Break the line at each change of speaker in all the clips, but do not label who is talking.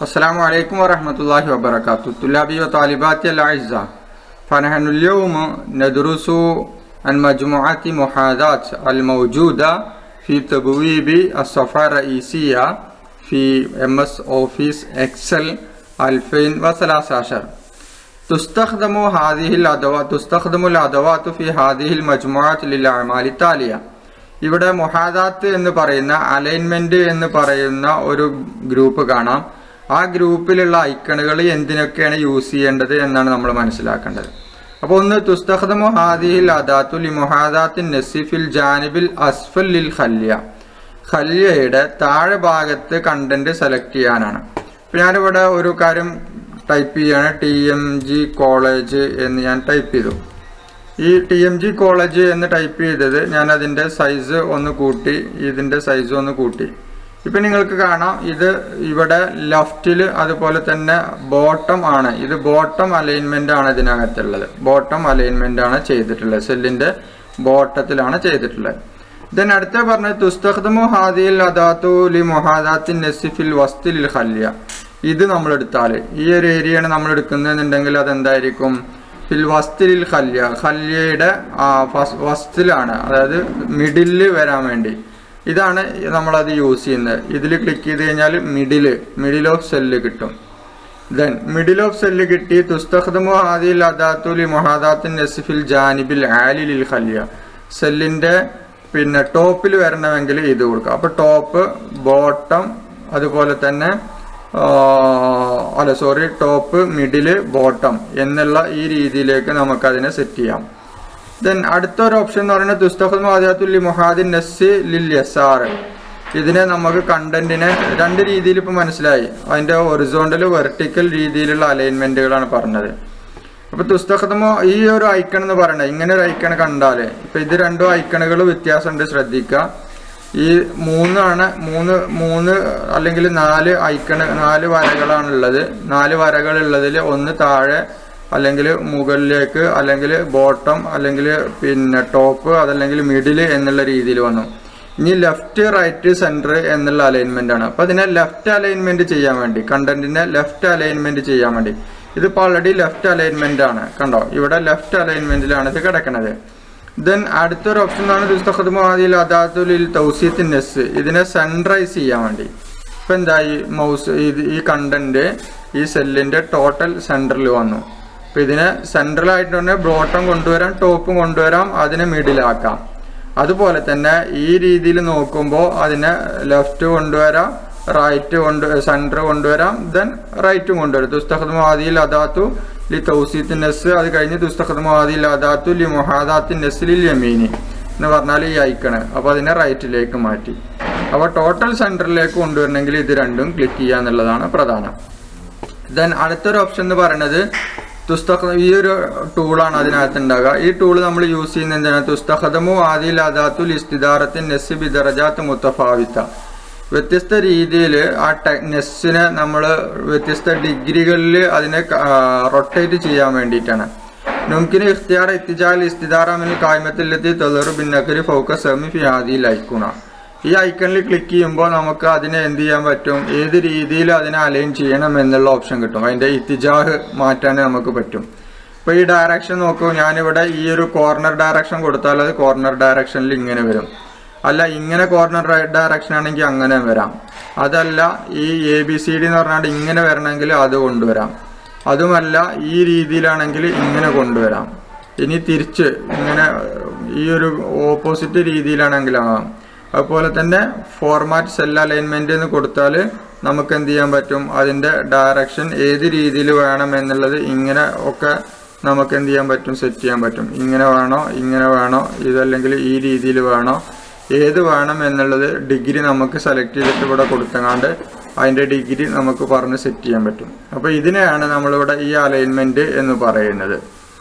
السلام عليكم ورحمة الله وبركاته طلابي وطالباتي الأعزاء فنحن اليوم ندرس عن مجموعة محاذاة الموجودة في تبويب الصفحة الرئيسية في MS Office Excel 2013 تستخدم هذه الأدوات تستخدم الأدوات في هذه المجموعات للأعمال التالية ഇവിടെ മൊഹാദാത്ത് എന്ന് പറയുന്ന അലൈൻമെന്റ് എന്ന് പറയുന്ന ഒരു ഗ്രൂപ്പ് കാണാം ആ ഗ്രൂപ്പിലുള്ള ഐക്കണുകൾ എന്തിനൊക്കെയാണ് യൂസ് ചെയ്യേണ്ടത് എന്നാണ് നമ്മൾ മനസ്സിലാക്കേണ്ടത് അപ്പോൾ ഒന്ന് തുസ്തഖദമു ഹാദിഹിൽ അദാത്തു ലി മൊഹാദാത്തിൻ നസിഫിൽ ജാനിബിൽ അസ്ഫൽ ലിൽ ഖല്യ ഖല്യയുടെ താഴെ ഭാഗത്ത് കണ്ടന്റ് സെലക്ട് ചെയ്യാനാണ് ഇപ്പം ഞാനിവിടെ ഒരു കാര്യം ടൈപ്പ് ചെയ്യാണ് ടി എം ജി കോളേജ് എന്ന് ഞാൻ ടൈപ്പ് ചെയ്തു ഈ ടി എം ജി കോളേജ് എന്ന് ടൈപ്പ് ചെയ്തത് ഞാൻ അതിൻ്റെ സൈസ് ഒന്ന് കൂട്ടി ഇതിൻ്റെ സൈസ് ഒന്ന് കൂട്ടി ഇപ്പം നിങ്ങൾക്ക് കാണാം ഇത് ഇവിടെ ലെഫ്റ്റിൽ അതുപോലെ തന്നെ ബോട്ടം ആണ് ഇത് ബോട്ടം അലൈൻമെൻ്റ് ആണ് ഇതിനകത്തുള്ളത് ബോട്ടം അലൈൻമെൻ്റ് ആണ് ചെയ്തിട്ടുള്ളത് സെല്ലിൻ്റെ ബോട്ടത്തിലാണ് ചെയ്തിട്ടുള്ളത് ദെൻ അടുത്ത പറഞ്ഞത് തുസ്തഖ്ദമു ഹാദിൽ അദാത്തു ലി മൊഹാദാത്തിൻ നസിഫിൽ വസ്തിൽ ഖല്യ ഇത് നമ്മൾ എടുത്താൽ ഈ ഒരു ഏരിയയാണ് നമ്മൾ എടുക്കുന്നതെന്നുണ്ടെങ്കിൽ അതെന്തായിരിക്കും ഫിൽ വസ്തിലിൽ ഖല്യ ഖല്യയുടെ വസ്തിലാണ് അതായത് മിഡില് വരാൻ വേണ്ടി ഇതാണ് നമ്മളത് യൂസ് ചെയ്യുന്നത് ഇതിൽ ക്ലിക്ക് ചെയ്ത് കഴിഞ്ഞാൽ മിഡില് മിഡിൽ ഓഫ് സെല്ല് കിട്ടും ദെൻ മിഡിൽ ഓഫ് സെല്ല് കിട്ടി തുസ്തഖ്ദമു ഹാദിൽ അദാത്തുലി മൊഹാദാത്തിൻ നസിഫിൽ ജാനിബിൽ ആലിലിൽ ഖല്യ സെല്ലിൻ്റെ പിന്നെ ടോപ്പിൽ വരണമെങ്കിൽ ഇത് കൊടുക്കുക അപ്പോൾ ടോപ്പ് ബോട്ടം അതുപോലെ തന്നെ അല്ല സോറി ടോപ്പ് മിഡില് ബോട്ടം എന്നുള്ള ഈ രീതിയിലേക്ക് നമുക്കതിനെ സെറ്റ് ചെയ്യാം ദെൻ അടുത്തൊരു ഓപ്ഷൻ എന്ന് പറയുന്നത് തുസ്തഖുൽ മാദിയാത്തുല്ലി മുഹാദിൻ നസ് ലിൽ യസാർ ഇതിനെ നമുക്ക് കണ്ടന്റിനെ രണ്ട് രീതിയിൽ ഇപ്പോൾ മനസ്സിലായി അതിൻ്റെ ഒറിസോണ്ടൽ വെർട്ടിക്കൽ രീതിയിലുള്ള അലൈൻമെൻറ്റുകളാണ് പറഞ്ഞത് അപ്പോൾ തുസ്തഖമോ ഈ ഒരു ഐക്കൺ എന്ന് പറയുന്നത് ഇങ്ങനെ ഒരു ഐക്കൺ കണ്ടാൽ ഇപ്പം ഇത് രണ്ടും ഐക്കണുകൾ വ്യത്യാസമുണ്ട് ശ്രദ്ധിക്കുക ഈ മൂന്നാണ് മൂന്ന് മൂന്ന് അല്ലെങ്കിൽ നാല് ഐക്കൺ നാല് വരകളാണുള്ളത് നാല് വരകളുള്ളതിൽ ഒന്ന് താഴെ അല്ലെങ്കിൽ മുകളിലേക്ക് അല്ലെങ്കിൽ ബോട്ടം അല്ലെങ്കിൽ പിന്നെ ടോപ്പ് അതല്ലെങ്കിൽ മിഡിൽ എന്നുള്ള രീതിയിൽ വന്നു ഇനി ലെഫ്റ്റ് റൈറ്റ് സെൻറ്റർ എന്നുള്ള അലൈൻമെൻ്റ് ആണ് അപ്പോൾ അതിനെ ലെഫ്റ്റ് അലൈൻമെൻറ്റ് ചെയ്യാൻ വേണ്ടി കണ്ടന്റിനെ ലെഫ്റ്റ് അലൈൻമെൻറ്റ് ചെയ്യാൻ വേണ്ടി ഇതിപ്പോൾ ഓൾറെഡി ലെഫ്റ്റ് അലൈൻമെൻ്റ് ആണ് കണ്ടോ ഇവിടെ ലെഫ്റ്റ് അലൈൻമെൻറ്റിലാണ് ഇത് കിടക്കുന്നത് ദെൻ അടുത്തൊരു ഓപ്ഷൻ ആണ് ദുസ്തഖദ്മാദിൽ അദാത്തുലിൽ തൗസീത്തിൻ നെസ് ഇതിനെ സെൻട്രൈസ് ചെയ്യാൻ വേണ്ടി ഇപ്പം എന്തായി മൗസ് ഇത് ഈ കണ്ടന്റ് ഈ സെല്ലിൻ്റെ ടോട്ടൽ സെൻറ്ററിൽ വന്നു അപ്പം ഇതിനെ സെൻട്രലായിട്ട് തന്നെ ബോട്ടം കൊണ്ടുവരാം ടോപ്പും കൊണ്ടുവരാം അതിനെ മിഡിലാക്കാം അതുപോലെ തന്നെ ഈ രീതിയിൽ നോക്കുമ്പോൾ അതിനെ ലെഫ്റ്റ് കൊണ്ടുവരാം റൈറ്റ് കൊണ്ട് സെൻറ്റർ കൊണ്ടുവരാം ദെൻ റൈറ്റും കൊണ്ടുവരാം ദുസ്തഖദ്മാദിൽ അദാത്തു ലി തൗസീത്തിൻ നെസ് അത് കഴിഞ്ഞ് തുസ്തഖദ്മാദിൽ അദാത്തു ലി മൊഹാദാത്തിൻ നെസ്ലിൽ യമീനി എന്ന് പറഞ്ഞാൽ ഈ ഐക്കണ് അപ്പോൾ അതിനെ റൈറ്റിലേക്ക് മാറ്റി അപ്പോൾ ടോട്ടൽ സെൻറ്ററിലേക്ക് കൊണ്ടുവരണമെങ്കിൽ ഇത് രണ്ടും ക്ലിക്ക് ചെയ്യുക എന്നുള്ളതാണ് പ്രധാനം ദെൻ അടുത്തൊരു ഓപ്ഷൻ എന്ന് പറയുന്നത് തുസ്തഖ ഈ ഒരു ടൂളാണ് അതിനകത്ത് ഉണ്ടാകുക ഈ ടൂൾ നമ്മൾ യൂസ് ചെയ്യുന്നത് എന്താണ് തുസ്തഖദമു ആദിൽ അദാത്തുൽ ഇസ്തിദാറത്തിൻ നെസ് ബിദറജാത്ത് മുത്തഫാവിത്ത വ്യത്യസ്ത രീതിയിൽ ആ ടെ നെസ്സിനെ നമ്മൾ വ്യത്യസ്ത ഡിഗ്രികളിൽ അതിനെ റൊട്ടേറ്റ് ചെയ്യാൻ വേണ്ടിയിട്ടാണ് നുംകിന് ഇഖ്തിയാർ ഇത്തിജാൽ ഇസ്തിദാറാമിൽ കായ്മത്തിലെത്തി തൊലറു ബിന്നക്കരി ഫോക്കസ് സെമി ഫി ആദിയിൽ ഐക്കുണ ഈ ഐക്കണിൽ ക്ലിക്ക് ചെയ്യുമ്പോൾ നമുക്ക് അതിനെ എന്ത് ചെയ്യാൻ പറ്റും ഏത് രീതിയിൽ അതിനെ അലൈൻ ചെയ്യണം എന്നുള്ള ഓപ്ഷൻ കിട്ടും അതിൻ്റെ ഇത്തിജാഹ് മാറ്റാൻ നമുക്ക് പറ്റും ഇപ്പോൾ ഈ ഡയറക്ഷൻ നോക്കൂ ഞാനിവിടെ ഈ ഒരു കോർണർ ഡയറക്ഷൻ കൊടുത്താൽ അത് കോർണർ ഡയറക്ഷനിൽ ഇങ്ങനെ വരും അല്ല ഇങ്ങനെ കോർണർ ഡയറക്ഷൻ ആണെങ്കിൽ അങ്ങനെ വരാം അതല്ല ഈ എ ബി സി ഡി എന്ന് പറഞ്ഞാൽ ഇങ്ങനെ വരണമെങ്കിൽ അത് കൊണ്ടുവരാം അതുമല്ല ഈ രീതിയിലാണെങ്കിൽ ഇങ്ങനെ കൊണ്ടുവരാം ഇനി തിരിച്ച് ഇങ്ങനെ ഈ ഒരു ഓപ്പോസിറ്റ് രീതിയിലാണെങ്കിലാകാം അതുപോലെ തന്നെ ഫോർമാറ്റ് സെൽ അലൈൻമെന്റ് എന്ന് കൊടുത്താൽ നമുക്ക് എന്ത് ചെയ്യാൻ പറ്റും അതിൻ്റെ ഡയറക്ഷൻ ഏത് രീതിയിൽ വേണം എന്നുള്ളത് ഇങ്ങനെ ഒക്കെ നമുക്ക് എന്ത് ചെയ്യാൻ പറ്റും സെറ്റ് ചെയ്യാൻ പറ്റും ഇങ്ങനെ വേണോ ഇങ്ങനെ വേണോ ഇതല്ലെങ്കിൽ ഈ രീതിയിൽ വേണോ ഏത് വേണം എന്നുള്ളത് ഡിഗ്രി നമുക്ക് സെലക്ട് ചെയ്തിട്ട് ഇവിടെ കൊടുത്തങ്ങാണ്ട് അതിൻ്റെ ഡിഗ്രി നമുക്ക് പറഞ്ഞ് സെറ്റ് ചെയ്യാൻ പറ്റും അപ്പോൾ ഇതിനെയാണ് നമ്മളിവിടെ ഈ അലൈൻമെൻറ്റ് എന്ന് പറയുന്നത്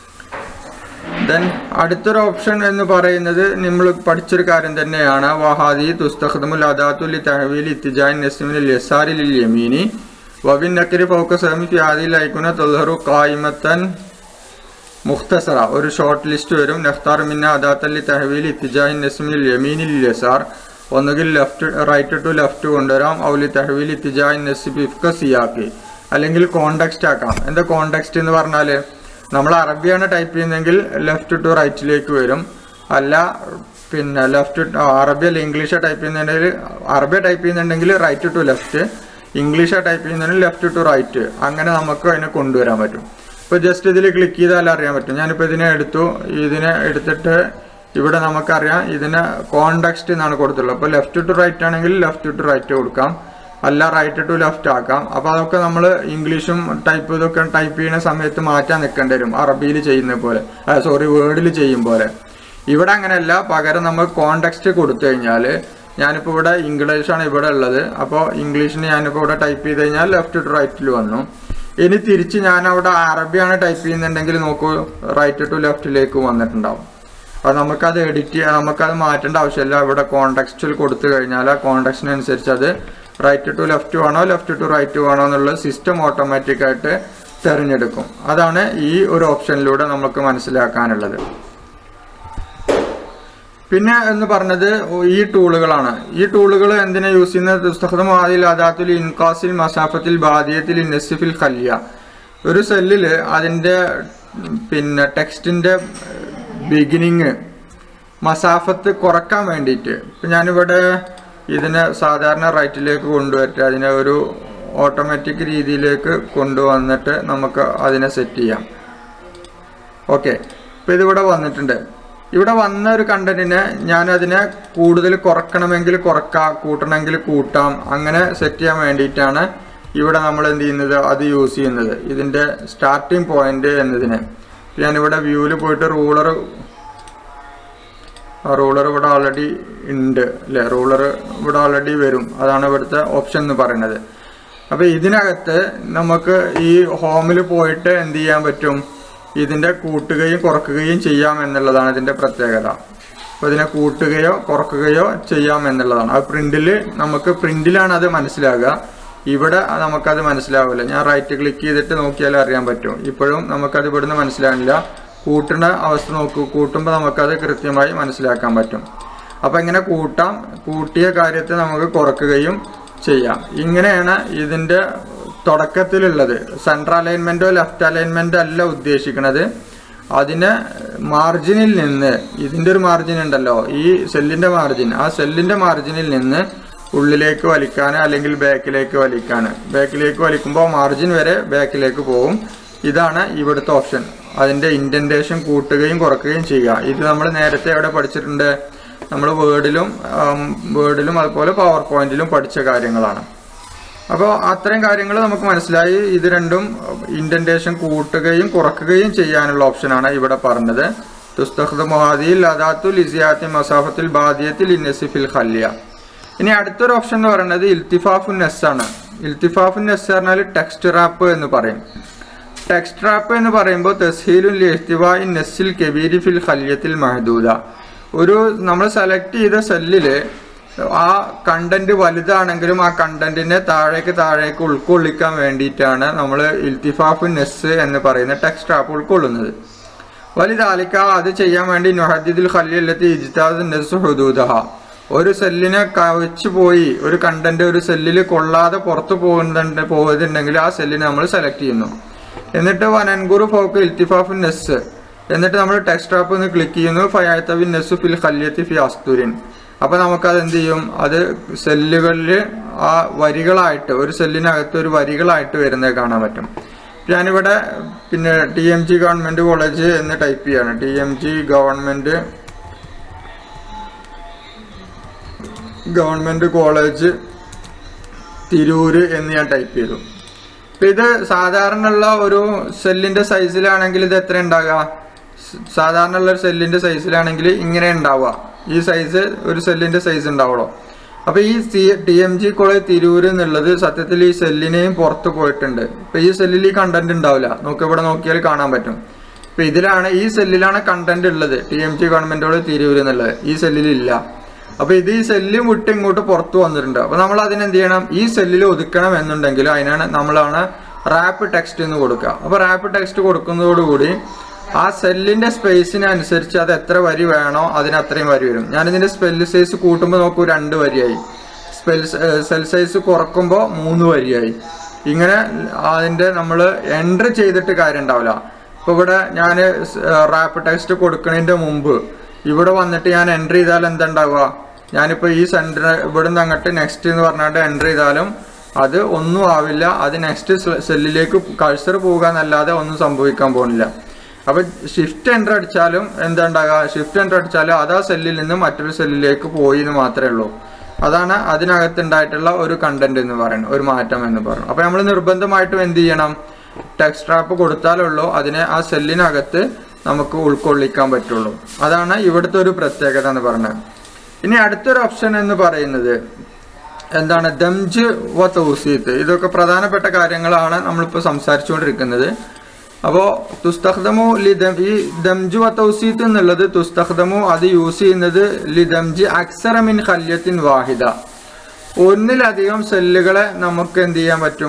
ദെൻ അടുത്തൊരു ഓപ്ഷൻ എന്ന് പറയുന്നത് നമ്മൾ പഠിച്ചൊരു കാര്യം തന്നെയാണ് വഹാദി തുസ്തഖദമുൽ അദാത്തുൽ തഹവീൽ ഇത്തിജാൻ നസ്മിൽ യസാരിൽ യമീനി വബിൻ നക്കരി ഫോക്കസ് ഫി ആദിൽ ഐക്കുന തൊൽഹറു കായിമത്തൻ മുഖ്തസറ ഒരു ഷോർട്ട് ലിസ്റ്റ് വരും നഖ്താർ മിന്ന അദാത്തല്ലി തഹവീൽ ഇത്തിജാഹിൻ നസ്മിൽ യമീനിൽ യസാർ ഒന്നുകിൽ ലെഫ്റ്റ് റൈറ്റ് ടു ലെഫ്റ്റ് കൊണ്ടുവരാം ഔലി തഹവീൽ ഇത്തിജാൻ നസിബ് ഇഫ്ക സിയാക്കി അല്ലെങ്കിൽ കോണ്ടെക്സ്റ്റ് ആക്കാം എന്താ കോണ്ടെക്സ്റ്റ് എന്ന് പറഞ്ഞാൽ നമ്മൾ അറബിയാണ് ടൈപ്പ് ചെയ്യുന്നതെങ്കിൽ ലെഫ്റ്റ് ടു റൈറ്റിലേക്ക് വരും അല്ല പിന്നെ ലെഫ്റ്റ് അറബി അല്ല ഇംഗ്ലീഷ് ടൈപ്പ് ചെയ്യുന്നുണ്ടെങ്കിൽ അറബി ടൈപ്പ് ചെയ്യുന്നുണ്ടെങ്കിൽ right to left English type ചെയ്യുന്നതിന് ലെഫ്റ്റ് ടു റൈറ്റ് അങ്ങനെ നമുക്ക് അതിനെ കൊണ്ടുവരാൻ പറ്റും ഇപ്പോൾ ജസ്റ്റ് ഇതിൽ ക്ലിക്ക് ചെയ്താൽ അറിയാൻ പറ്റും ഞാനിപ്പോൾ ഇതിനെ എടുത്തു ഇതിനെ എടുത്തിട്ട് ഇവിടെ നമുക്കറിയാം ഇതിന് കോണ്ടെക്സ്റ്റ് എന്നാണ് കൊടുത്തുള്ളത് അപ്പോൾ ലെഫ്റ്റ് ടു റൈറ്റ് ആണെങ്കിൽ ലെഫ്റ്റ് ടു റൈറ്റ് കൊടുക്കാം അല്ല റൈറ്റ് ടു ലെഫ്റ്റ് ആക്കാം അപ്പോൾ അതൊക്കെ നമ്മൾ ഇംഗ്ലീഷും ടൈപ്പ് ഇതൊക്കെ ടൈപ്പ് ചെയ്യുന്ന സമയത്ത് മാറ്റാൻ നിൽക്കേണ്ടി വരും അറബിയിൽ ചെയ്യുന്ന പോലെ സോറി വേർഡിൽ ചെയ്യും പോലെ ഇവിടെ അങ്ങനെയല്ല പകരം നമ്മൾ കോണ്ടെക്സ്റ്റ് കൊടുത്തു കഴിഞ്ഞാൽ ഞാനിപ്പോൾ ഇവിടെ ഇംഗ്ലീഷാണ് ഇവിടെ ഉള്ളത് അപ്പോൾ ഇംഗ്ലീഷിന് ഞാനിപ്പോൾ ഇവിടെ ടൈപ്പ് ചെയ്ത് കഴിഞ്ഞാൽ ലെഫ്റ്റ് ടു റൈറ്റിൽ വന്നു ഇനി തിരിച്ച് ഞാൻ അവിടെ അറബിയാണ് ടൈപ്പ് ചെയ്യുന്നുണ്ടെങ്കിൽ നോക്കൂ റൈറ്റ് ടു ലെഫ്റ്റിലേക്ക് വന്നിട്ടുണ്ടാവും അപ്പോൾ നമുക്കത് എഡിറ്റ് ചെയ്യാൻ നമുക്കത് മാറ്റേണ്ട ആവശ്യമില്ല ഇവിടെ കോണ്ടെക്സ്റ്റിൽ കൊടുത്തു കഴിഞ്ഞാൽ ആ കോണ്ടെക്സ്റ്റിനനുസരിച്ച് അത് റൈറ്റ് ടു ലെഫ്റ്റ് വേണോ ലെഫ്റ്റ് ടു റൈറ്റ് വേണോ എന്നുള്ള സിസ്റ്റം ഓട്ടോമാറ്റിക്കായിട്ട് തിരഞ്ഞെടുക്കും അതാണ് ഈ ഒരു ഓപ്ഷനിലൂടെ നമുക്ക് മനസ്സിലാക്കാനുള്ളത് പിന്നെ എന്ന് പറഞ്ഞത് ഈ ടൂളുകളാണ് ഈ ടൂളുകൾ എന്തിനാ യൂസ് ചെയ്യുന്നത് പുസ്തകമാതിൽ അദാത്തുൽ ഇൻകാസിൽ മസാഫത്തിൽ ബാദിയത്തിൽ നസിഫിൽ ഖല്യ ഒരു സെല്ലിൽ അതിൻ്റെ പിന്നെ ടെക്സ്റ്റിൻ്റെ ബിഗിനിങ് മസാഫത്ത് കുറക്കാൻ വേണ്ടിയിട്ട് ഇപ്പം ഞാനിവിടെ ഇതിനെ സാധാരണ റൈറ്റിലേക്ക് കൊണ്ടുവരട്ടെ അതിനെ ഒരു ഓട്ടോമാറ്റിക് രീതിയിലേക്ക് കൊണ്ടുവന്നിട്ട് നമുക്ക് അതിനെ സെറ്റ് ചെയ്യാം ഓക്കെ ഇപ്പം ഇതിവിടെ വന്നിട്ടുണ്ട് ഇവിടെ വന്ന ഒരു കണ്ടന്റിനെ ഞാൻ അതിനെ കൂടുതൽ കുറക്കണമെങ്കിൽ കുറക്കാം കൂട്ടണമെങ്കിൽ കൂട്ടാം അങ്ങനെ സെറ്റ് ചെയ്യാൻ വേണ്ടിയിട്ടാണ് ഇവിടെ നമ്മൾ എന്ത് ചെയ്യുന്നത് അത് യൂസ് ചെയ്യുന്നത് ഇതിൻ്റെ സ്റ്റാർട്ടിങ് പോയിന്റ് എന്നതിന് ഞാനിവിടെ വ്യൂവിൽ പോയിട്ട് റൂളർ റൂളർ ഇവിടെ ഓൾറെഡി ഉണ്ട് അല്ലേ റൂളർ ഇവിടെ ഓൾറെഡി വരും അതാണ് ഇവിടുത്തെ ഓപ്ഷൻ എന്ന് പറയുന്നത് അപ്പോൾ ഇതിനകത്ത് നമുക്ക് ഈ ഹോമിൽ പോയിട്ട് എന്ത് ചെയ്യാൻ പറ്റും ഇതിൻ്റെ കൂട്ടുകയും കുറക്കുകയും ചെയ്യാം എന്നുള്ളതാണ് ഇതിൻ്റെ പ്രത്യേകത അപ്പോൾ ഇതിനെ കൂട്ടുകയോ കുറക്കുകയോ ചെയ്യാം എന്നുള്ളതാണ് അത് പ്രിന്റിൽ നമുക്ക് പ്രിന്റിലാണ് അത് മനസ്സിലാകുക ഇവിടെ നമുക്കത് മനസ്സിലാവില്ല ഞാൻ റൈറ്റ് ക്ലിക്ക് ചെയ്തിട്ട് നോക്കിയാൽ അറിയാൻ പറ്റും ഇപ്പോഴും നമുക്കത് ഇവിടുന്ന് മനസ്സിലാവില്ല കൂട്ടുന്ന അവസ്ഥ നോക്കൂ കൂട്ടുമ്പോൾ നമുക്കത് കൃത്യമായി മനസ്സിലാക്കാൻ പറ്റും അപ്പോൾ ഇങ്ങനെ കൂട്ടാം കൂട്ടിയ കാര്യത്തെ നമുക്ക് കുറക്കുകയും ചെയ്യാം ഇങ്ങനെയാണ് ഇതിൻ്റെ തുടക്കത്തിലുള്ളത് സെൻട്രൽ അലൈൻമെൻറ്റോ ലെഫ്റ്റ് അലൈൻമെൻറ്റോ അല്ല ഉദ്ദേശിക്കുന്നത് അതിന് മാർജിനിൽ നിന്ന് ഇതിൻ്റെ ഒരു മാർജിൻ ഉണ്ടല്ലോ ഈ സെല്ലിൻ്റെ മാർജിൻ ആ സെല്ലിൻ്റെ മാർജിനിൽ നിന്ന് ഉള്ളിലേക്ക് വലിക്കാൻ അല്ലെങ്കിൽ ബാക്കിലേക്ക് വലിക്കാൻ ബാക്കിലേക്ക് വലിക്കുമ്പോൾ മാർജിൻ വരെ ബാക്കിലേക്ക് പോകും ഇതാണ് ഇവിടുത്തെ ഓപ്ഷൻ അതിൻ്റെ ഇൻഡൻറ്റേഷൻ കൂട്ടുകയും കുറക്കുകയും ചെയ്യുക ഇത് നമ്മൾ നേരത്തെ എവിടെ പഠിച്ചിട്ടുണ്ട് നമ്മൾ വേർഡിലും വേർഡിലും അതുപോലെ പവർ പോയിന്റിലും പഠിച്ച കാര്യങ്ങളാണ് അപ്പോൾ അത്രയും കാര്യങ്ങൾ നമുക്ക് മനസ്സിലായി ഇത് രണ്ടും ഇൻഡൻറ്റേഷൻ കൂട്ടുകയും കുറക്കുകയും ചെയ്യാനുള്ള ഓപ്ഷനാണ് ഇവിടെ പറഞ്ഞത് തുസ്തഖ് മൊഹാദിയിൽ അദാത്തുൽ ഇസിയാത്തി മസാഫത്തുൽ ബാദിയത്തിൽ ഇന്നസിഫിൽ ഖല്യ ഇനി അടുത്തൊരു ഓപ്ഷൻ എന്ന് പറയുന്നത് ഇൽത്തിഫാഫുൻ നെസ് ആണ് ഇൽത്തിഫാഫുൻ നെസ് പറഞ്ഞാൽ ടെക്സ്റ്റ് റാപ്പ് എന്ന് പറയും ടെക്സ്റ്റ് റാപ്പ് എന്ന് പറയുമ്പോൾ തസ്ഹീലുൽ ഇഹ്തിവായി നെസ്സിൽ കബീരി ഫിൽ ഖല്യത്തിൽ മഹദൂദ ഒരു നമ്മൾ സെലക്ട് ചെയ്ത സെല്ലിൽ ആ കണ്ടന്റ് വലുതാണെങ്കിലും ആ കണ്ടന്റിനെ താഴേക്ക് താഴേക്ക് ഉൾക്കൊള്ളിക്കാൻ വേണ്ടിയിട്ടാണ് നമ്മൾ ഇൽത്തിഫാഫുൻ നെസ് എന്ന് പറയുന്ന ടെക്സ്റ്റ് റാപ്പ് ഉൾക്കൊള്ളുന്നത് വലുതാലിക്ക അത് ചെയ്യാൻ വേണ്ടി നൊഹദ്ദിദുൽ ഖല്യല്ലത്തി ഇജ്താദ് നെസ് ഹുദൂദഹ ഒരു സെല്ലിനെ കവച്ച് പോയി ഒരു കണ്ടന്റ് ഒരു സെല്ലിൽ കൊള്ളാതെ പുറത്തു പോകുന്നുണ്ട് പോകുന്നുണ്ടെങ്കിൽ ആ സെല്ലിനെ നമ്മൾ സെലക്ട് ചെയ്യുന്നു എന്നിട്ട് വനൻഗുറു ഫോക്ക് ഇൽത്തിഫാഫുൻ നെസ് എന്നിട്ട് നമ്മൾ ടെക്സ്റ്റ് ആപ്പ് ഒന്ന് ക്ലിക്ക് ചെയ്യുന്നു ഫയാത്തവിൻ നെസ് ഫിൽ ഖല്യത്തി ഫി അസ്തുരിൻ അപ്പോൾ നമുക്കത് എന്ത് ചെയ്യും അത് സെല്ലുകളിൽ ആ വരികളായിട്ട് ഒരു സെല്ലിനകത്ത് ഒരു വരികളായിട്ട് വരുന്നത് കാണാൻ പറ്റും ഞാനിവിടെ പിന്നെ T M G government college എന്ന് ടൈപ്പ് ചെയ്യാണ് T M G government government college Tirur എന്ന് ഞാൻ ടൈപ്പ് ചെയ്തു ഇപ്പം ഇത് സാധാരണ ഉള്ള ഒരു സെല്ലിൻ്റെ സൈസിലാണെങ്കിൽ ഇത് എത്ര ഉണ്ടാകുക സാധാരണ ഉള്ള ഒരു സെല്ലിൻ്റെ സൈസിലാണെങ്കിൽ ഇങ്ങനെ ഉണ്ടാവുക ഈ സൈസ് ഒരു സെല്ലിൻ്റെ സൈസ് ഉണ്ടാവുള്ളൂ അപ്പോൾ ഈ C T M G college Tirur എന്നുള്ളത് സത്യത്തിൽ ഈ സെല്ലിനെയും പുറത്ത് പോയിട്ടുണ്ട് ഇപ്പം ഈ സെല്ലിൽ ഈ കണ്ടന്റ് ഉണ്ടാവില്ല നമുക്ക് ഇവിടെ നോക്കിയാൽ കാണാൻ പറ്റും ഇപ്പം ഇതിലാണ് ഈ സെല്ലിലാണ് കണ്ടന്റ് ഉള്ളത് T M G government college Tirur എന്നുള്ളത് ഈ സെല്ലിൽ ഇല്ല അപ്പൊ ഇത് ഈ സെല്ല് വിട്ട് ഇങ്ങോട്ട് പുറത്തു വന്നിട്ടുണ്ട് അപ്പൊ നമ്മൾ അതിനെന്ത് ചെയ്യണം ഈ സെല്ലിൽ ഒതുക്കണം എന്നുണ്ടെങ്കിൽ അതിനാണ് നമ്മളാണ് റാപ്പ് ടെക്സ്റ്റ് എന്ന് കൊടുക്കുക അപ്പൊ റാപ്പ് ടെക്സ്റ്റ് കൊടുക്കുന്നതോടുകൂടി ആ സെല്ലിന്റെ സ്പേസിനനുസരിച്ച് അത് എത്ര വരി വേണോ അതിന് അത്രയും വരി വരും ഞാനിതിന്റെ സ്പെല്ല് സൈസ് കൂട്ടുമ്പോൾ നോക്കൂ രണ്ട് വരിയായി സ്പെൽ സെൽ സൈസ് കുറക്കുമ്പോൾ മൂന്ന് വരിയായി ഇങ്ങനെ അതിന്റെ നമ്മൾ എൻട്രി ചെയ്തിട്ട് കാര്യം ഉണ്ടാവില്ല ഇപ്പൊ ഇവിടെ ഞാൻ റാപ്പ് ടെക്സ്റ്റ് കൊടുക്കുന്നതിന്റെ മുമ്പ് ഇവിടെ വന്നിട്ട് ഞാൻ എൻട്രി ചെയ്താൽ എന്താ ഉണ്ടാവുക ഞാനിപ്പോൾ ഈ സെന്റർ ഇവിടെ നിന്ന് അങ്ങോട്ട് നെക്സ്റ്റ് എന്ന് പറഞ്ഞിട്ട് എൻട്രി ചെയ്താലും അത് ഒന്നും ആവില്ല അത് നെക്സ്റ്റ് സെല്ലിലേക്ക് കഴ്സർ പോകുക എന്നല്ലാതെ ഒന്നും സംഭവിക്കാൻ പോകുന്നില്ല അപ്പൊ ഷിഫ്റ്റ് എൻ്റർ അടിച്ചാലും എന്താ ഉണ്ടാകുക ഷിഫ്റ്റ് എൻ്റർ അടിച്ചാലും അത് ആ സെല്ലിൽ നിന്ന് മറ്റൊരു സെല്ലിലേക്ക് പോയി എന്ന് മാത്രമേ ഉള്ളൂ അതാണ് അതിനകത്ത് ഉണ്ടായിട്ടുള്ള ഒരു കണ്ടന്റ് എന്ന് പറയുന്നത് ഒരു മാറ്റം എന്ന് പറയുന്നത് അപ്പൊ നമ്മൾ നിർബന്ധമായിട്ടും എന്ത് ചെയ്യണം ടെക്സ്റ്റ് ട്രാപ്പ് കൊടുത്താലുള്ളൂ അതിനെ ആ സെല്ലിനകത്ത് നമുക്ക് ഉൾക്കൊള്ളിക്കാൻ പറ്റുള്ളൂ അതാണ് ഇവിടുത്തെ ഒരു പ്രത്യേകത എന്ന് പറഞ്ഞത് ഇനി അടുത്തൊരു ഓപ്ഷൻ എന്ന് പറയുന്നത് എന്താണ് ദംജ് വ തൗസീത്ത് ഇതൊക്കെ പ്രധാനപ്പെട്ട കാര്യങ്ങളാണ് നമ്മളിപ്പോൾ സംസാരിച്ചുകൊണ്ടിരിക്കുന്നത് അപ്പോൾ തുസ്തഖ്ദമു ലി ദം ഈ ദംജു വ തൗസീത്ത് എന്നുള്ളത് തുസ്തഖ്ദമു അത് യൂസ് ചെയ്യുന്നത് ലി ദംജ് അക്സറ മിൻ ഖല്യത്തിൻ വാഹിദ ഒന്നിലധികം സെല്ലുകളെ നമുക്ക് എന്ത് ചെയ്യാൻ പറ്റും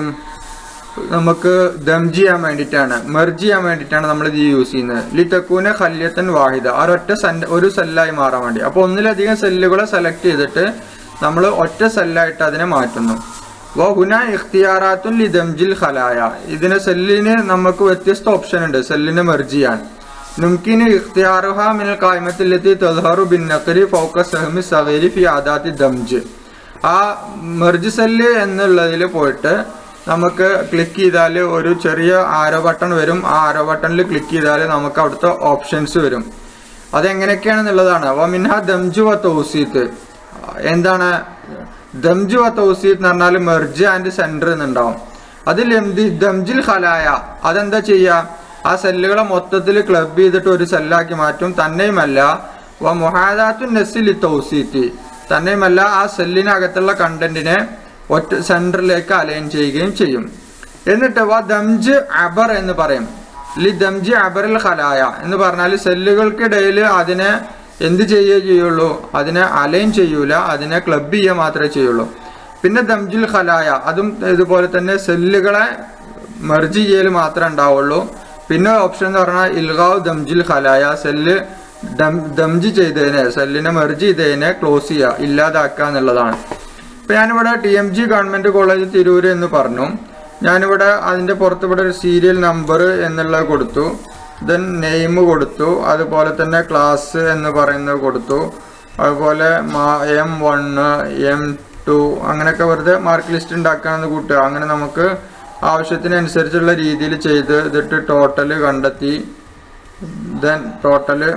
നമുക്ക് ദം ചെയ്യാൻ വേണ്ടിയിട്ടാണ് മെർജ് ചെയ്യാൻ വേണ്ടിയിട്ടാണ് നമ്മൾ ഇത് യൂസ് ചെയ്യുന്നത് ലി തെക്കൂനെ ഖല്യത്തൻ വാഹിദ ആ ഒറ്റ സെൻ- ഒരു സെല്ലായി മാറാൻ വേണ്ടി അപ്പോൾ ഒന്നിലധികം സെല്ലുകളെ സെലക്ട് ചെയ്തിട്ട് നമ്മൾ ഒറ്റ സെല്ലായിട്ട് അതിനെ മാറ്റുന്നു വ ഹുന ഇഖ്തിയാറാത്തുൻ ലി ദംജിൽ ഖലായ ഇതിന് സെല്ലിന് നമുക്ക് വ്യത്യസ്ത ഓപ്ഷൻ ഉണ്ട് സെല്ലിനെ മെർജ് ചെയ്യാൻ നുംകിന് ഇഖ്തിയാറുഹ മിനൽ കായ്മത്തിലെത്തി തദ്ഹറു ബിൻ നഖരി ഫൗക സഹമി സഗീരി ഫി ആദാത്തി ദംജ് ആ മെർജ് സെല്ല് എന്നുള്ളതിൽ പോയിട്ട് നമുക്ക് ക്ലിക്ക് ചെയ്താൽ ഒരു ചെറിയ ആരോ ബട്ടൺ വരും ആ ആരോ ബട്ടണിൽ ക്ലിക്ക് ചെയ്താൽ നമുക്ക് അവിടുത്തെ ഓപ്ഷൻസ് വരും അതെങ്ങനെയൊക്കെയാണെന്നുള്ളതാണ് വ മിൻഹ ദംജു വ തൗസീത്ത് എന്താണ് ദംജു വ തൗസീത്ത് എന്ന് പറഞ്ഞാൽ മെർജ് ആൻഡ് സെന്റർ എന്നുണ്ടാവും അതിൽ എന്ത് ദംജിൽ ഖലായ അതെന്താ ചെയ്യുക ആ സെല്ലുകളെ മൊത്തത്തിൽ ക്ലബ് ചെയ്തിട്ട് ഒരു സെല്ലാക്കി മാറ്റും തന്നെയുമല്ല വ മുഹാദാത്തു നെസ്സിൽ തൗസീത്ത് തന്നെയുമല്ല ആ സെല്ലിനകത്തുള്ള കണ്ടന്റിനെ ഒറ്റ സെന്ററിലേക്ക് അലൈൻ ചെയ്യുകയും ചെയ്യും എന്നിട്ട് വ ദംജ് അബർ എന്ന് പറയും ലി ദംജി അബറിൽ ഖലായ എന്ന് പറഞ്ഞാൽ സെല്ലുകൾക്കിടയിൽ അതിനെ എന്ത് ചെയ്യുകയേ ചെയ്യുള്ളൂ അതിനെ അലൈൻ ചെയ്യൂല അതിനെ ക്ലബ് ചെയ്യുക മാത്രമേ ചെയ്യുള്ളൂ പിന്നെ ദംജുൽ ഖലായ അതും ഇതുപോലെ തന്നെ സെല്ലുകളെ മെർജ് ചെയ്യൽ മാത്രമേ ഉണ്ടാവുള്ളൂ പിന്നെ ഓപ്ഷൻ എന്ന് പറഞ്ഞാൽ ഇൽഗാവ് ദംജുൽ ഖലായ സെല്ല് ദം ദംജ് ചെയ്തതിനെ സെല്ലിനെ മെർജ് ചെയ്തതിനെ ക്ലോസ് ചെയ്യുക ഇല്ലാതാക്കുക എന്നുള്ളതാണ് ഇപ്പൊ ഞാനിവിടെ T M G government college Tirur എന്ന് പറഞ്ഞു ഞാനിവിടെ അതിന്റെ പുറത്ത് ഇവിടെ ഒരു സീരിയൽ നമ്പർ എന്നുള്ളത് കൊടുത്തു ദെൻ നെയിം കൊടുത്തു അതുപോലെ തന്നെ ക്ലാസ് എന്ന് പറയുന്നത് കൊടുത്തു അതുപോലെ എം വണ് എം ടു അങ്ങനെയൊക്കെ വെറുതെ മാർക്ക് ലിസ്റ്റ് ഉണ്ടാക്കാമെന്ന് കൂട്ടുക അങ്ങനെ നമുക്ക് ആവശ്യത്തിനനുസരിച്ചുള്ള രീതിയിൽ ചെയ്ത് ഇതിട്ട് ടോട്ടല് കണ്ടെത്തി ദെൻ ടോട്ടല്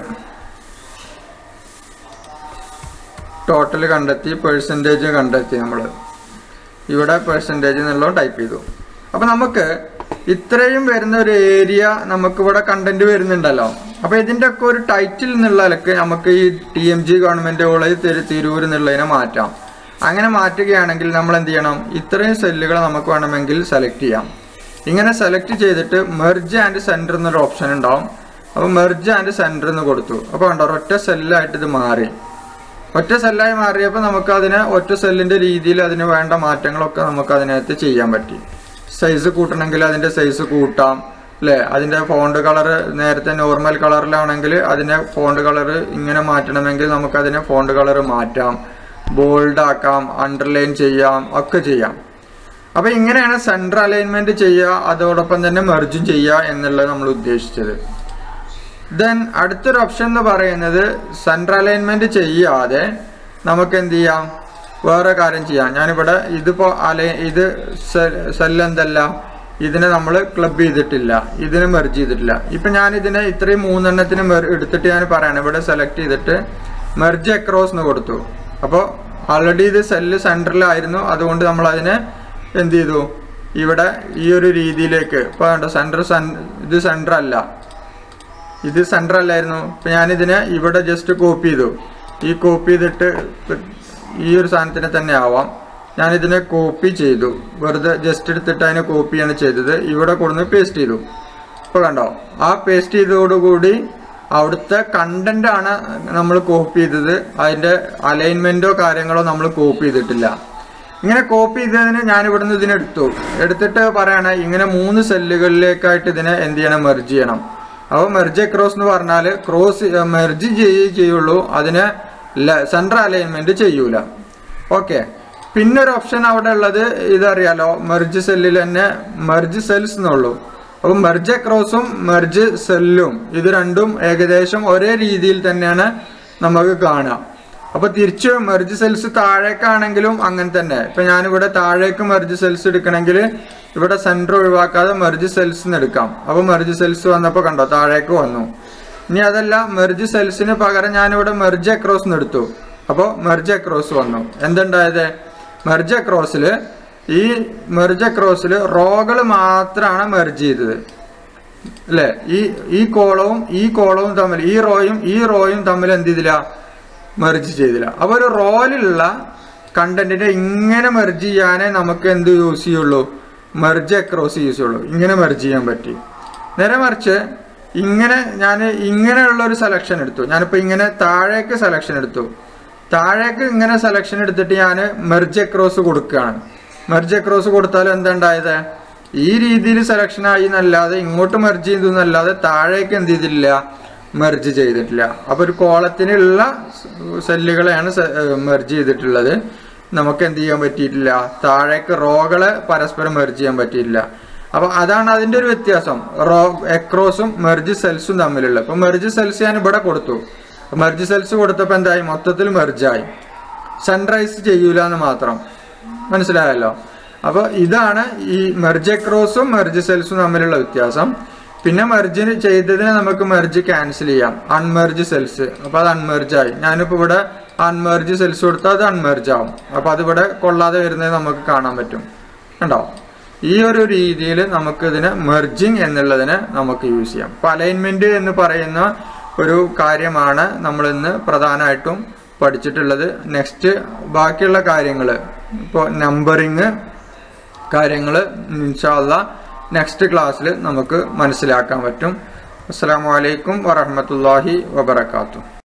ടോട്ടൽ കണ്ടെത്തി പേഴ്സൻറ്റേജ് കണ്ടെത്തി നമ്മൾ ഇവിടെ പേഴ്സൻറ്റേജ് എന്നുള്ളത് ടൈപ്പ് ചെയ്തു അപ്പം നമുക്ക് ഇത്രയും വരുന്ന ഒരു ഏരിയ നമുക്ക് ഇവിടെ കണ്ടന്റ് വരുന്നുണ്ടല്ലോ അപ്പൊ ഇതിന്റെ ഒക്കെ ഒരു ടൈറ്റിൽ എന്നുള്ള നിലക്ക് നമുക്ക് ഈ T M G government college തിരു തിരൂർ എന്നുള്ളതിനെ മാറ്റാം അങ്ങനെ മാറ്റുകയാണെങ്കിൽ നമ്മൾ എന്ത് ചെയ്യണം ഇത്രയും സെല്ലുകൾ നമുക്ക് വേണമെങ്കിൽ സെലക്ട് ചെയ്യാം ഇങ്ങനെ സെലക്ട് ചെയ്തിട്ട് മെർജ് ആൻഡ് സെന്റർ എന്നൊരു ഓപ്ഷൻ ഉണ്ടാവും അപ്പോൾ മെർജ് ആൻഡ് സെന്റർ എന്ന് കൊടുത്തു അപ്പോൾ കണ്ടോ ഒറ്റ സെല്ലായിട്ട് ഇത് മാറി ഒറ്റ സെല്ലായി മാറിയപ്പോൾ നമുക്ക് അതിനെ ഒറ്റ സെല്ലിന്റെ രീതിയിൽ അതിന് വേണ്ട മാറ്റങ്ങളൊക്കെ നമുക്ക് അതിനകത്ത് ചെയ്യാൻ പറ്റി സൈസ് കൂട്ടണമെങ്കിൽ അതിന്റെ സൈസ് കൂട്ടാം അല്ലേ അതിന്റെ ഫോണ്ട് കളർ നേരത്തെ നോർമൽ കളറിലാണെങ്കിൽ അതിനെ ഫോണ്ട് കളർ ഇങ്ങനെ മാറ്റണമെങ്കിൽ നമുക്ക് അതിനെ ഫോണ്ട് കളർ മാറ്റാം ബോൾഡ് ആക്കാം അണ്ടർലൈൻ ചെയ്യാം ഒക്കെ ചെയ്യാം അപ്പൊ ഇങ്ങനെയാണ് സെൻട്രൽ അലൈൻമെന്റ് ചെയ്യുക അതോടൊപ്പം തന്നെ മെർജും ചെയ്യുക എന്നുള്ളത് നമ്മൾ ഉദ്ദേശിച്ചത് ദെൻ അടുത്തൊരു ഓപ്ഷൻ എന്ന് പറയുന്നത് സെൻട്രൽ അലൈൻമെന്റ് ചെയ്യാതെ നമുക്ക് എന്ത് ചെയ്യാം വേറെ കാര്യം ചെയ്യാം ഞാനിവിടെ ഇതിപ്പോ അലൈ ഇത് സെൽ എന്തല്ല ഇതിനെ നമ്മൾ ക്ലബ് ചെയ്തിട്ടില്ല ഇതിനെ മെർജ് ചെയ്തിട്ടില്ല ഇപ്പൊ ഞാൻ ഇതിനെ ഇത്രയും മൂന്നെണ്ണത്തിന് മെർ എടുത്തിട്ട് ഞാൻ പറയാണ് ഇവിടെ സെലക്ട് ചെയ്തിട്ട് മെർജ് അക്രോസ് എന്ന് കൊടുത്തു അപ്പോൾ ആൾറെഡി ഇത് സെല്ല് സെൻറ്ററിലായിരുന്നു അതുകൊണ്ട് നമ്മൾ അതിനെ എന്ത് ചെയ്തു ഇവിടെ ഈ ഒരു രീതിയിലേക്ക് ഇപ്പോൾ കണ്ടോ സെൻറ്റർ ഇത് സെൻറ്റർ അല്ല ഇത് സെൻറ്റർ അല്ലായിരുന്നു ഇപ്പം ഞാനിതിനെ ഇവിടെ ജസ്റ്റ് കോപ്പി ചെയ്തു ഈ കോപ്പി ചെയ്തിട്ട് ഈ ഒരു സാധനത്തിന് തന്നെ ആവാം ഞാനിതിനെ കോപ്പി ചെയ്തു വെറുതെ ജസ്റ്റ് എടുത്തിട്ട് അതിനെ കോപ്പിയാണ് ചെയ്തത് ഇവിടെ കൊടുന്ന് പേസ്റ്റ് ചെയ്തു ഇപ്പോൾ കണ്ടോ ആ പേസ്റ്റ് ചെയ്തതോടുകൂടി അവിടുത്തെ കണ്ടന്റ് ആണ് നമ്മൾ കോപ്പി ചെയ്തത് അതിൻ്റെ അലൈൻമെൻറ്റോ കാര്യങ്ങളോ നമ്മൾ കോപ്പി ചെയ്തിട്ടില്ല ഇങ്ങനെ കോപ്പി ചെയ്തതിന് ഞാൻ ഇവിടുന്ന് ഇതിനെടുത്തു എടുത്തിട്ട് പറയണേ ഇങ്ങനെ മൂന്ന് സെല്ലുകളിലേക്കായിട്ട് ഇതിനെ എന്ത് ചെയ്യണം മെർജ് ചെയ്യണം അപ്പോൾ മെർജ് ക്രോസ് എന്ന് പറഞ്ഞാൽ ക്രോസ് മെർജ് ചെയ്യേ ചെയ്യുള്ളൂ അതിന് സെൻട്രൽ അലൈൻമെന്റ് ചെയ്യൂല ഓക്കെ പിന്നെ ഒരു ഓപ്ഷൻ അവിടെ ഉള്ളത് ഇതറിയാലോ മെർജ് സെല്ലിൽ തന്നെ മെർജ് സെൽസ് എന്നുള്ളൂ അപ്പോൾ മെർജ് ക്രോസും മെർജ് സെല്ലും ഇത് രണ്ടും ഏകദേശം ഒരേ രീതിയിൽ തന്നെയാണ് നമുക്ക് കാണാം അപ്പൊ തിരിച്ച് മെർജ് സെൽസ് താഴേക്കാണെങ്കിലും അങ്ങനെ തന്നെ ഇപ്പൊ ഞാനിവിടെ താഴേക്ക് മെർജ് സെൽസ് എടുക്കണമെങ്കിൽ ഇവിടെ സെന്റർ ഒഴിവാക്കാതെ മെർജ് സെൽസ് എടുക്കാം അപ്പൊ മെർജ് സെൽസ് വന്നപ്പോൾ കണ്ടോ താഴേക്ക് വന്നു ഇനി അതല്ല മെർജ് സെൽസിന് പകരം ഞാനിവിടെ മെർജ് അക്രോസ് എടുത്തു അപ്പോൾ മെർജ് അക്രോസ് വന്നു എന്തുണ്ടായത് മെർജ് അക്രോസിൽ ഈ മെർജ് അക്രോസിൽ റോകൾ മാത്രമാണ് മെർജ് ചെയ്തത് അല്ലേ ഈ ഈ കോളവും ഈ കോളവും തമ്മിൽ ഈ റോയും ഈ റോയും തമ്മിൽ എന്ത് ചെയ്തില്ല മെർജ് ചെയ്തില്ല അപ്പോൾ ഒരു റോയിലുള്ള കണ്ടന്റിനെ ഇങ്ങനെ മെർജ് ചെയ്യാനേ നമുക്ക് എന്ത് യൂസ് ചെയ്യുള്ളൂ മെർജ് അക്രോസ് യൂസ് ചെയ്യുള്ളൂ ഇങ്ങനെ മെർജ് ചെയ്യാൻ പറ്റി നേരെ മറിച്ച് ഇങ്ങനെ ഞാൻ ഇങ്ങനെയുള്ള ഒരു സെലക്ഷൻ എടുത്തു ഞാനിപ്പോൾ ഇങ്ങനെ താഴേക്ക് സെലക്ഷൻ എടുത്തു താഴേക്ക് ഇങ്ങനെ സെലക്ഷൻ എടുത്തിട്ട് ഞാൻ മെർജ് അക്രോസ് കൊടുക്കുകയാണ് മെർജ് അക്രോസ് കൊടുത്താൽ എന്താ ഉണ്ടായത് ഈ രീതിയിൽ സെലക്ഷൻ ആയി എന്നല്ലാതെ ഇങ്ങോട്ട് മെർജ് ചെയ്തു എന്നല്ലാതെ താഴേക്ക് എന്ത് ചെയ്തില്ല മെർജ് ചെയ്തിട്ടില്ല അപ്പോൾ ഒരു കോളത്തിനുള്ള സെല്ലുകളെയാണ് മെർജ് ചെയ്തിട്ടുള്ളത് നമുക്ക് എന്ത് ചെയ്യാൻ പറ്റിയിട്ടില്ല താഴേക്ക് റോകളെ പരസ്പരം മെർജ് ചെയ്യാൻ പറ്റിയിട്ടില്ല അപ്പൊ അതാണ് അതിന്റെ ഒരു വ്യത്യാസം റോ എക്രോസും മെർജ് സെൽസും തമ്മിലുള്ള ഇപ്പൊ മെർജ് സെൽസ് ഞാൻ ഇവിടെ കൊടുത്തു മെർജ് സെൽസ് കൊടുത്തപ്പോൾ എന്തായി മൊത്തത്തിൽ മെർജായി സെൻട്രൈസ് ചെയ്യൂല എന്ന് മാത്രം മനസ്സിലായല്ലോ അപ്പോൾ ഇതാണ് ഈ മെർജ് എക്രോസും മെർജ് സെൽസും തമ്മിലുള്ള വ്യത്യാസം പിന്നെ മെർജിന് ചെയ്തതിന് നമുക്ക് മെർജ് ക്യാൻസൽ ചെയ്യാം അൺമെർജ് സെൽസ് അപ്പോൾ അത് അൺമെർജ് ആയി ഞാനിപ്പോൾ ഇവിടെ അൺമെർജ് സെൽസ് കൊടുത്താൽ അത് അൺമെർജ് ആവും അപ്പോൾ അതിവിടെ കൊള്ളാതെ വരുന്നത് നമുക്ക് കാണാൻ പറ്റും കണ്ടോ ഈ ഒരു രീതിയിൽ നമുക്ക് ഇതിന് മെർജിങ് എന്നുള്ളതിന് നമുക്ക് യൂസ് ചെയ്യാം അപ്പോൾ അലൈൻമെന്റ് എന്ന് പറയുന്ന ഒരു കാര്യമാണ് നമ്മൾ ഇന്ന് പ്രധാനമായിട്ടും പഠിച്ചിട്ടുള്ളത് നെക്സ്റ്റ് ബാക്കിയുള്ള കാര്യങ്ങൾ ഇപ്പോൾ നമ്പറിങ് കാര്യങ്ങൾ ഇൻഷാല്ല നെക്സ്റ്റ് ക്ലാസ്സിൽ നമുക്ക് മനസ്സിലാക്കാൻ പറ്റും അസ്സാം വലൈക്കും വറഹമത്തല്ലാഹി വബർക്കാത്തു